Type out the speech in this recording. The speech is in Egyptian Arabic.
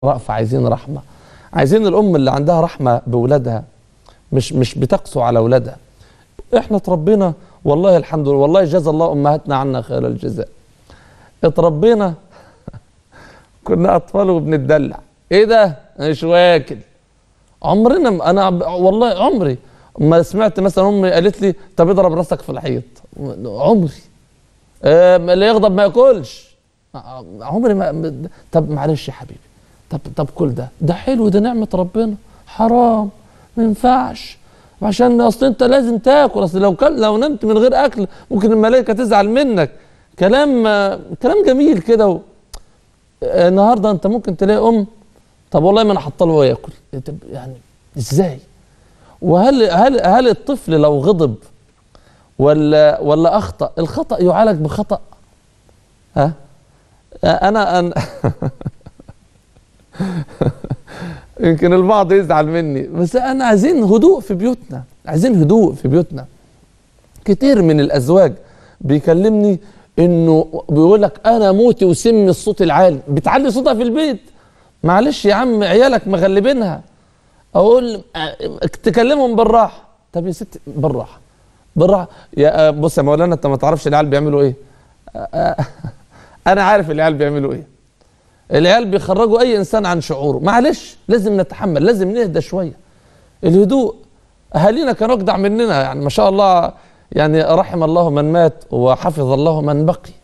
رأفة عايزين رحمة عايزين الأم اللي عندها رحمة بولادها مش مش بتقسو على أولادها احنا اتربينا والله الحمد لله والله جزا الله أمهاتنا عنا خير الجزاء اتربينا كنا أطفال وبنتدلع ايه ده مش واكل عمرنا ما- انا ب- والله عمري ما سمعت مثلا امي قالت لي طب اضرب راسك في الحيط عمري آه، اللي يغضب ما ياكلش آه، عمري ما م- طب معلش يا حبيبي طب طب كل ده ده حلو ده نعمه ربنا حرام ما ينفعش عشان اصل انت لازم تاكل اصل لو كل لو نمت من غير اكل ممكن الملائكه تزعل منك كلام آه، كلام جميل كده و... آه، النهارده انت ممكن تلاقي ام طب والله ما انا حاطه له ياكل طب يعني ازاي وهل هل هل الطفل لو غضب ولا ولا اخطا الخطا يعالج بخطا ها انا أنا يمكن البعض يزعل مني بس انا عايزين هدوء في بيوتنا عايزين هدوء في بيوتنا كتير من الازواج بيكلمني انه بيقول لك انا موتي وسمي الصوت العالي بتعلي صوتها في البيت معلش يا عم عيالك مغلبينها اقول أه، تكلمهم بالراحه طب يا ست بالراحه بالراحه يا أه، بص يا مولانا انت ما تعرفش العيال بيعملوا ايه أه، انا عارف العيال بيعملوا ايه العيال بيخرجوا اي انسان عن شعوره معلش لازم نتحمل لازم نهدى شويه الهدوء اهالينا كانوا اجدع مننا يعني ما شاء الله يعني رحم الله من مات وحفظ الله من بقي